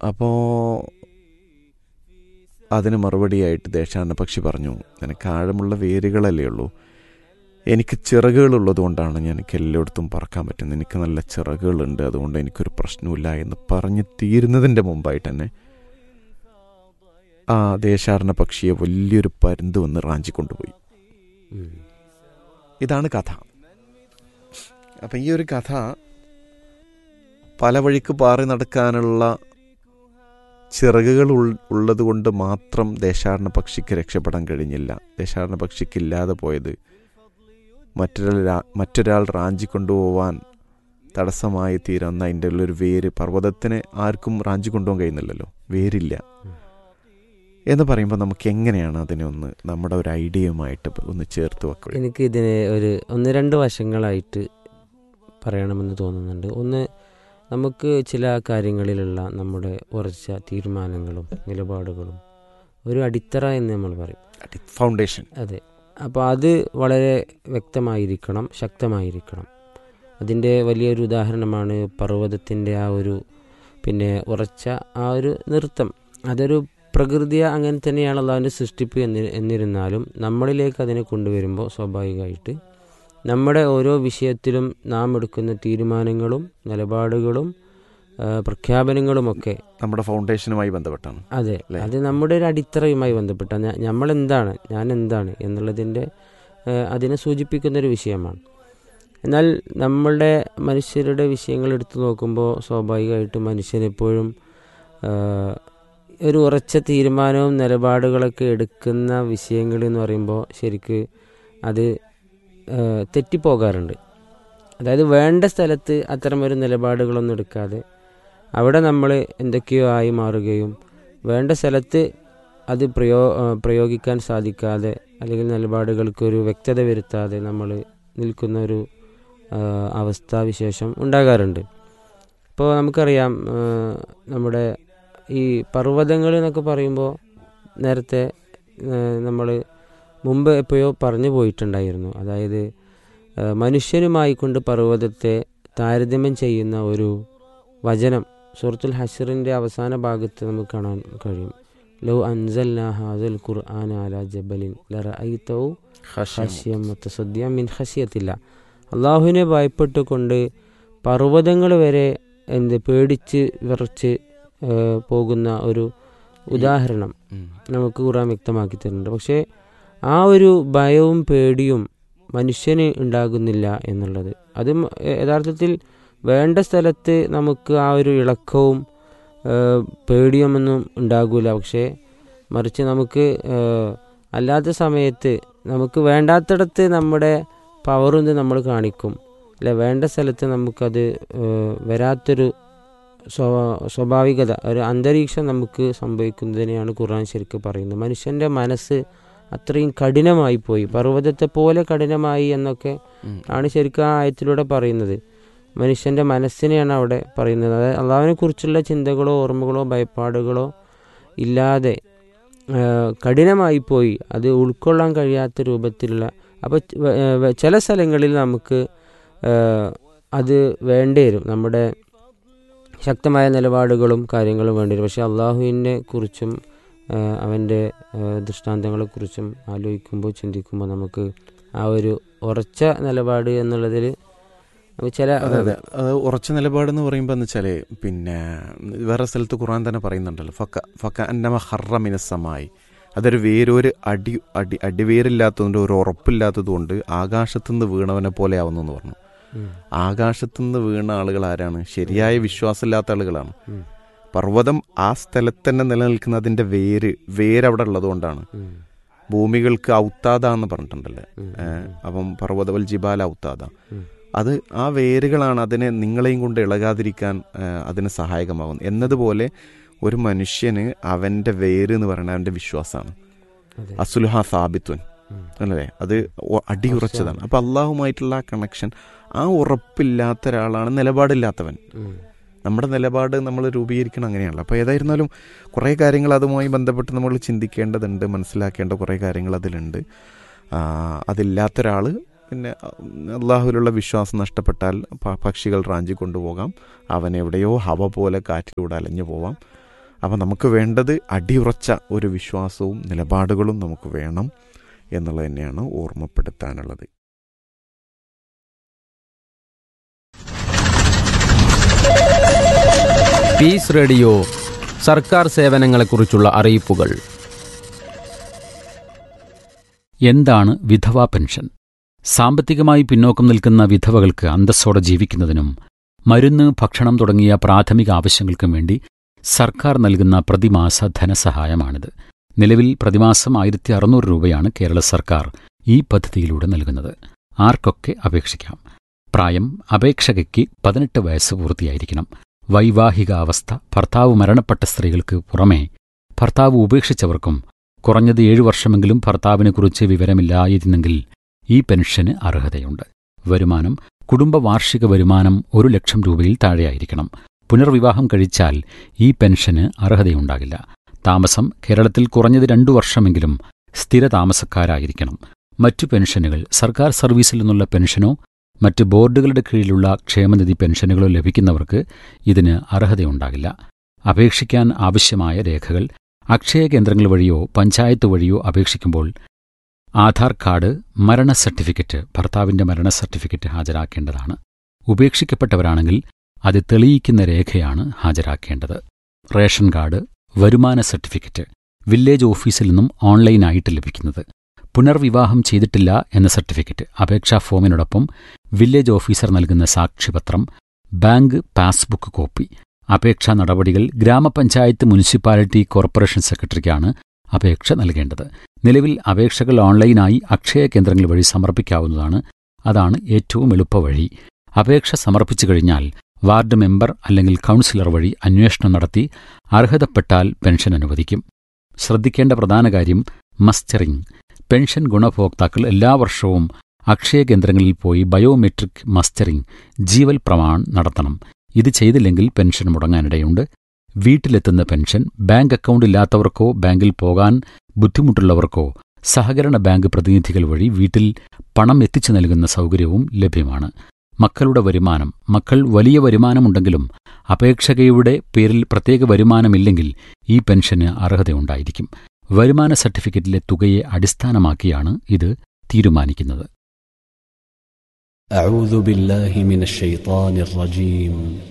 അപ്പോൾ അതിന് മറുപടിയായിട്ട് ദേശാടന പക്ഷി പറഞ്ഞു നിനക്ക് ആഴമുള്ള വേരുകളല്ലേ ഉള്ളൂ എനിക്ക് ചിറകുകളുള്ളത് കൊണ്ടാണ് ഞാൻ എനിക്ക് എല്ലായിടത്തും പറക്കാൻ പറ്റുന്നത് എനിക്ക് നല്ല ചിറകുകളുണ്ട് അതുകൊണ്ട് എനിക്കൊരു പ്രശ്നമില്ല എന്ന് പറഞ്ഞ് തീരുന്നതിൻ്റെ മുമ്പായിട്ട് തന്നെ ആ ദേശാടന പക്ഷിയെ വലിയൊരു പരുന്ത് വന്ന് റാഞ്ചി കൊണ്ടുപോയി ഉം. ഇതാണ് കഥ അപ്പം ഈ ഒരു കഥ പല വഴിക്ക് പാറി നടക്കാനുള്ള ചിറകുകൾ ഉൾ- ഉള്ളത് കൊണ്ട് മാത്രം ദേശാടന പക്ഷിക്ക് രക്ഷപ്പെടാൻ കഴിഞ്ഞില്ല ദേശാടന പക്ഷിക്ക് ഇല്ലാതെ പോയത് മറ്റൊരാൾ രാ- മറ്റൊരാൾ റാഞ്ചി കൊണ്ടുപോവാൻ തടസ്സമായി തീരുന്ന അതിൻ്റെ ഉള്ളൊരു വേര് പർവ്വതത്തിന് ആർക്കും റാഞ്ചി കൊണ്ടുപോകാൻ കഴിയുന്നില്ലല്ലോ വേരില്ല എന്ന് പറയുമ്പോൾ നമുക്ക് എങ്ങനെയാണ് അതിനെ ഒന്ന് നമ്മുടെ ഒരു ഐഡിയയുമായിട്ട് ഒന്ന് ചേർത്ത് വെക്കുക എനിക്ക് ഇതിന് ഒരു ഒന്ന് രണ്ട് വശങ്ങളായിട്ട് പറയണമെന്ന് തോന്നുന്നുണ്ട് ഒന്ന് നമുക്ക് ചില കാര്യങ്ങളിലുള്ള നമ്മുടെ ഉറച്ച തീരുമാനങ്ങളും നിലപാടുകളും ഒരു അടിത്തറ എന്ന് നമ്മൾ പറയും ഫൗണ്ടേഷൻ അതെ അപ്പോൾ അത് വളരെ വ്യക്തമായിരിക്കണം ശക്തമായിരിക്കണം അതിൻ്റെ വലിയൊരു ഉദാഹരണമാണ് പർവ്വതത്തിൻ്റെ ആ ഒരു പിന്നെ ഉറച്ച ആ ഒരു നൃത്തം അതൊരു പ്രകൃതിയെ അങ്ങനെ തന്നെയാണ് അള്ളാഹുവിൻ്റെ സൃഷ്ടിപ്പ് എന്നി എന്നിരുന്നാലും നമ്മളിലേക്ക് അതിനെ കൊണ്ടുവരുമ്പോൾ സ്വാഭാവികമായിട്ട് നമ്മുടെ ഓരോ വിഷയത്തിലും നാം എടുക്കുന്ന തീരുമാനങ്ങളും നിലപാടുകളും ആ, പ്രഖ്യാപനങ്ങളുമൊക്കെ നമ്മുടെ ഫൗണ്ടേഷനുമായി ബന്ധപ്പെട്ടാണ് അതെ അല്ലേ? അത് നമ്മുടെ ഒരു അടിത്തറയുമായി ബന്ധപ്പെട്ട നമ്മൾ എന്താണ് ഞാൻ എന്താണ് എന്നുള്ളതിൻ്റെ ഏഹ്, അതിനെ സൂചിപ്പിക്കുന്ന ഒരു വിഷയമാണ് എന്നാൽ നമ്മളുടെ മനുഷ്യരുടെ വിഷയങ്ങൾ എടുത്തു നോക്കുമ്പോൾ സ്വാഭാവികമായിട്ടും മനുഷ്യനെപ്പോഴും ഏഹ്, ഒരു ഉറച്ച തീരുമാനവും നിലപാടുകളൊക്കെ എടുക്കുന്ന വിഷയങ്ങൾ എന്ന് പറയുമ്പോൾ ശരിക്ക് അത് ഏഹ്, തെറ്റിപ്പോകാറുണ്ട് അതായത് വേണ്ട സ്ഥലത്ത് അത്തരമൊരു നിലപാടുകളൊന്നും എടുക്കാതെ അവിടെ നമ്മൾ എന്തൊക്കെയോ ആയി മാറുകയും വേണ്ട സ്ഥലത്ത് അത് പ്രയോ ആ, പ്രയോഗിക്കാൻ സാധിക്കാതെ അല്ലെങ്കിൽ നിലപാടുകൾക്ക് ഒരു വ്യക്തത വരുത്താതെ നമ്മൾ നിൽക്കുന്ന ഒരു ആ, അവസ്ഥാവിശേഷം ഉണ്ടാകാറുണ്ട് ഇപ്പോൾ നമുക്കറിയാം ആ, നമ്മുടെ ഈ പർവ്വതങ്ങൾ എന്നൊക്കെ പറയുമ്പോൾ നേരത്തെ നമ്മൾ മുമ്പ് എപ്പോഴോ പറഞ്ഞു പോയിട്ടുണ്ടായിരുന്നു അതായത് ആ, മനുഷ്യനുമായി കൊണ്ട് പർവ്വതത്തെ താരതമ്യം ചെയ്യുന്ന ഒരു വചനം സൂറത്തുൽ ഹഷറിൻ്റെ അവസാന ഭാഗത്ത് നമുക്ക് കാണാൻ കഴിയും ലോ അൻസൽന ഹാദൽ ഖുർആൻ അല ജബലിൻ ലറഅയ്തഹു ഖശിയം മുത്തസദ്ദിയം മിൻ ഖശിയത്തില്ല അള്ളാഹുവിനെ ഭയപ്പെട്ടുകൊണ്ട് പർവ്വതങ്ങൾ വരെ എന്ത് പേടിച്ച് വിറച്ച് ഏഹ്, പോകുന്ന ഒരു ഉദാഹരണം നമുക്ക് ഖുർആൻ വ്യക്തമാക്കി തരുന്നുണ്ട് പക്ഷേ ആ ഒരു ഭയവും പേടിയും മനുഷ്യന് ഉണ്ടാകുന്നില്ല എന്നുള്ളത് അത് മ- യഥാർത്ഥത്തിൽ വേണ്ട സ്ഥലത്ത് നമുക്ക് ആ ഒരു ഇളക്കവും ഏഹ്, പേടിയുമൊന്നും ഉണ്ടാകില്ല പക്ഷേ മറിച്ച് നമുക്ക് ഏഹ്, അല്ലാത്ത സമയത്ത് നമുക്ക് വേണ്ടാത്തിടത്ത് നമ്മുടെ പവറും ഇത് നമ്മൾ കാണിക്കും അല്ലെ വേണ്ട സ്ഥലത്ത് നമുക്കത് ഏഹ്, വരാത്തൊരു സ്വ- സ്വാഭാവികത ഒരു അന്തരീക്ഷം നമുക്ക് സംഭവിക്കുന്നതിനെയാണ് ഖുർആൻ ശരിക്കും പറയുന്നത് മനുഷ്യൻ്റെ മനസ്സ് അത്രയും കഠിനമായി പോയി പർവ്വതത്തെ പോലെ കഠിനമായി എന്നൊക്കെ ആണ് ശരിക്കും ആ ആയത്തിലൂടെ പറയുന്നത് മനുഷ്യൻ്റെ മനസ്സിനെയാണ് അവിടെ പറയുന്നത് അതായത് അള്ളാഹുവിനെ കുറിച്ചുള്ള ചിന്തകളോ ഓർമ്മകളോ ഭയപ്പാടുകളോ ഇല്ലാതെ ആ, കഠിനമായി പോയി അത് ഉൾക്കൊള്ളാൻ കഴിയാത്ത രൂപത്തിലുള്ള അപ്പോൾ ചില സ്ഥലങ്ങളിൽ നമുക്ക് ആ, അത് വേണ്ടി വരും നമ്മുടെ ശക്തമായ നിലപാടുകളും കാര്യങ്ങളും വേണ്ടി വരും പക്ഷേ അള്ളാഹുവിനെ കുറിച്ചും ആ, അവൻ്റെ ആ, ദൃഷ്ടാന്തങ്ങളെക്കുറിച്ചും ആലോചിക്കുമ്പോൾ ചിന്തിക്കുമ്പോൾ നമുക്ക് ആ ഒരു ഉറച്ച നിലപാട് എന്നുള്ളതിൽ നമുക്ക് ചില അതെ അതെ അത് ഉറച്ച നിലപാടെന്ന് പറയുമ്പോൾ എന്ന് വെച്ചാൽ പിന്നെ വേറെ സ്ഥലത്ത് ഖുർആൻ തന്നെ പറയുന്നുണ്ടല്ലോ ഫക്ക ഫക്ക അന്നമ ഹറ മിനസ്സമായി അതൊരു വേരൊരു അടി അടി അടിവേരില്ലാത്തതുകൊണ്ട് ഒരു ഉറപ്പില്ലാത്തതുകൊണ്ട് ആകാശത്തുനിന്ന് വീണവനെ പോലെ ആവുന്നു എന്ന് പറഞ്ഞു ഉം, ആകാശത്തുനിന്ന് വീണ ആളുകൾ ആരാണ് ശരിയായ വിശ്വാസമില്ലാത്ത ആളുകളാണ് ഉം, പർവ്വതം ആ സ്ഥലത്ത് തന്നെ നിലനിൽക്കുന്നതിന്റെ വേര് വേരവിടെ ഉള്ളതുകൊണ്ടാണ് ഉം, ഭൂമികൾക്ക് ഔത്താദ എന്ന് പറഞ്ഞിട്ടുണ്ടല്ലേ ഉം, ഏഹ് അപ്പം പർവ്വതവൽ ജിബാല ഔത്താദ ഉം. അത് ആ വേരുകളാണ് അതിനെ നിങ്ങളെയും കൊണ്ട് ഇളകാതിരിക്കാൻ ഏഹ്, അതിന് സഹായകമാകുന്നത് എന്നതുപോലെ ഒരു മനുഷ്യന് അവന്റെ വേര് എന്ന് പറയുന്നത് അവന്റെ വിശ്വാസമാണ് അതെ. അസുലുഹ സാബിത്വൻ ഉം. അല്ലേ അത് ഒ- അടിയുറച്ചതാണ് അപ്പൊ അള്ളാഹുമായിട്ടുള്ള ആ കണക്ഷൻ ആ ഉറപ്പില്ലാത്ത ഒരാളാണ് നിലപാടില്ലാത്തവൻ ഉം, നമ്മുടെ നിലപാട് നമ്മൾ രൂപീകരിക്കണം അങ്ങനെയാണല്ലോ അപ്പോൾ ഏതായിരുന്നാലും കുറേ കാര്യങ്ങൾ അതുമായി ബന്ധപ്പെട്ട് നമ്മൾ ചിന്തിക്കേണ്ടതുണ്ട് മനസ്സിലാക്കേണ്ട കുറേ കാര്യങ്ങൾ അതിലുണ്ട് ആ, അതില്ലാത്ത ഒരാൾ പിന്നെ അള്ളാഹുവിലുള്ള വിശ്വാസം നഷ്ടപ്പെട്ടാൽ പ- പക്ഷികൾ റാഞ്ചി കൊണ്ടുപോകാം അവൻ എവിടെയോ ഹവ പോലെ കാറ്റിലൂടെ അലഞ്ഞു പോവാം അപ്പം നമുക്ക് വേണ്ടത് അടിയുറച്ച ഒരു വിശ്വാസവും നിലപാടുകളും നമുക്ക് വേണം എന്നുള്ളത് തന്നെയാണ് ഓർമ്മപ്പെടുത്താനുള്ളത് പീസ് റേഡിയോ സർക്കാർ സേവനങ്ങളെക്കുറിച്ചുള്ള അറിയിപ്പുകൾ എന്താണ് വിധവാ പെൻഷൻ സാമ്പത്തികമായി പിന്നോക്കം നിൽക്കുന്ന വിധവകൾക്ക് അന്തസ്സോടെ ജീവിക്കുന്നതിനും മരുന്ന് ഭക്ഷണം തുടങ്ങിയ പ്രാഥമിക ആവശ്യങ്ങൾക്കും വേണ്ടി സർക്കാർ നൽകുന്ന പ്രതിമാസ ധനസഹായമാണിത് നിലവിൽ പ്രതിമാസം ആയിരത്തി അറുന്നൂറ് രൂപയാണ് കേരള സർക്കാർ ഈ പദ്ധതിയിലൂടെ നൽകുന്നത് ആർക്കൊക്കെ അപേക്ഷിക്കാം പ്രായം അപേക്ഷകയ്ക്ക് പതിനെട്ട് വയസ്സ് പൂർത്തിയായിരിക്കണം വൈവാഹിക അവസ്ഥ ഭർത്താവ് മരണപ്പെട്ട സ്ത്രീകൾക്ക് പുറമേ ഭർത്താവ് ഉപേക്ഷിച്ചവർക്കും കുറഞ്ഞത് ഏഴു വർഷമെങ്കിലും ഭർത്താവിനെക്കുറിച്ച് വിവരമില്ലായിരുന്നെങ്കിൽ ഈ പെൻഷന് അർഹതയുണ്ട് വരുമാനം കുടുംബ വാർഷിക വരുമാനം ഒരു ലക്ഷം രൂപയിൽ താഴെയായിരിക്കണം പുനർവിവാഹം കഴിച്ചാൽ ഈ പെൻഷന് അർഹതയുണ്ടാകില്ല താമസം കേരളത്തിൽ കുറഞ്ഞത് രണ്ടു വർഷമെങ്കിലും സ്ഥിര താമസക്കാരായിരിക്കണം മറ്റു പെൻഷനുകൾ സർക്കാർ സർവീസിൽ നിന്നുള്ള പെൻഷനോ മറ്റ് ബോർഡുകളുടെ കീഴിലുള്ള ക്ഷേമനിധി പെൻഷനുകളോ ലഭിക്കുന്നവർക്ക് ഇതിന് അർഹതയുണ്ടാകില്ല അപേക്ഷിക്കാൻ ആവശ്യമായ രേഖകൾ അക്ഷയ കേന്ദ്രങ്ങൾ വഴിയോ പഞ്ചായത്ത് വഴിയോ അപേക്ഷിക്കുമ്പോൾ ആധാർ കാർഡ് മരണ സർട്ടിഫിക്കറ്റ് ഭർത്താവിന്റെ മരണ സർട്ടിഫിക്കറ്റ് ഹാജരാക്കേണ്ടതാണ് ഉപേക്ഷിക്കപ്പെട്ടവരാണെങ്കിൽ അത് തെളിയിക്കുന്ന രേഖയാണ് ഹാജരാക്കേണ്ടത് റേഷൻ കാർഡ് വരുമാന സർട്ടിഫിക്കറ്റ് വില്ലേജ് ഓഫീസിൽ നിന്നും ഓൺലൈനായിട്ട് ലഭിക്കുന്നത് പുനർവിവാഹം ചെയ്തിട്ടില്ല എന്ന സർട്ടിഫിക്കറ്റ് അപേക്ഷാ ഫോമിനോടൊപ്പം വില്ലേജ് ഓഫീസർ നൽകുന്ന സാക്ഷ്യപത്രം ബാങ്ക് പാസ്ബുക്ക് കോപ്പി അപേക്ഷാ നടപടികൾ ഗ്രാമപഞ്ചായത്ത് മുനിസിപ്പാലിറ്റി കോർപ്പറേഷൻ സെക്രട്ടറിക്കാണ് അപേക്ഷ നൽകേണ്ടത് നിലവിൽ അപേക്ഷകൾ ഓൺലൈനായി അക്ഷയ കേന്ദ്രങ്ങൾ വഴി സമർപ്പിക്കാവുന്നതാണ് അതാണ് ഏറ്റവും എളുപ്പവഴി അപേക്ഷ സമർപ്പിച്ചു കഴിഞ്ഞാൽ വാർഡ് മെമ്പർ അല്ലെങ്കിൽ കൗൺസിലർ വഴി അന്വേഷണം നടത്തി അർഹതപ്പെട്ടാൽ പെൻഷൻ അനുവദിക്കും ശ്രദ്ധിക്കേണ്ട പ്രധാന കാര്യം മസ്റ്ററിംഗ് പെൻഷൻ ഗുണഭോക്താക്കൾ എല്ലാ വർഷവും അക്ഷയ കേന്ദ്രങ്ങളിൽ പോയി ബയോമെട്രിക് മസ്റ്ററിംഗ് ജീവൽ പ്രമാൺ നടത്തണം ഇത് ചെയ്തില്ലെങ്കിൽ പെൻഷൻ മുടങ്ങാനിടയുണ്ട് വീട്ടിലെത്തുന്ന പെൻഷൻ ബാങ്ക് അക്കൗണ്ട് ഇല്ലാത്തവർക്കോ ബാങ്കിൽ പോകാൻ ബുദ്ധിമുട്ടുള്ളവർക്കോ സഹകരണ ബാങ്ക് പ്രതിനിധികൾ വഴി വീട്ടിൽ പണം എത്തിച്ചു നൽകുന്ന സൗകര്യവും ലഭ്യമാണ് മക്കളുടെ വരുമാനം മക്കൾ വലിയ വരുമാനമുണ്ടെങ്കിലും അപേക്ഷകയുടെ പേരിൽ പ്രത്യേക വരുമാനമില്ലെങ്കിൽ ഈ പെൻഷന് അർഹതയുണ്ടായിരിക്കും വരുമാന സർട്ടിഫിക്കറ്റിലെ തുകയെ അടിസ്ഥാനമാക്കിയാണ് ഇത് തീരുമാനിക്കുന്നത് أعوذ بالله من الشيطان الرجيم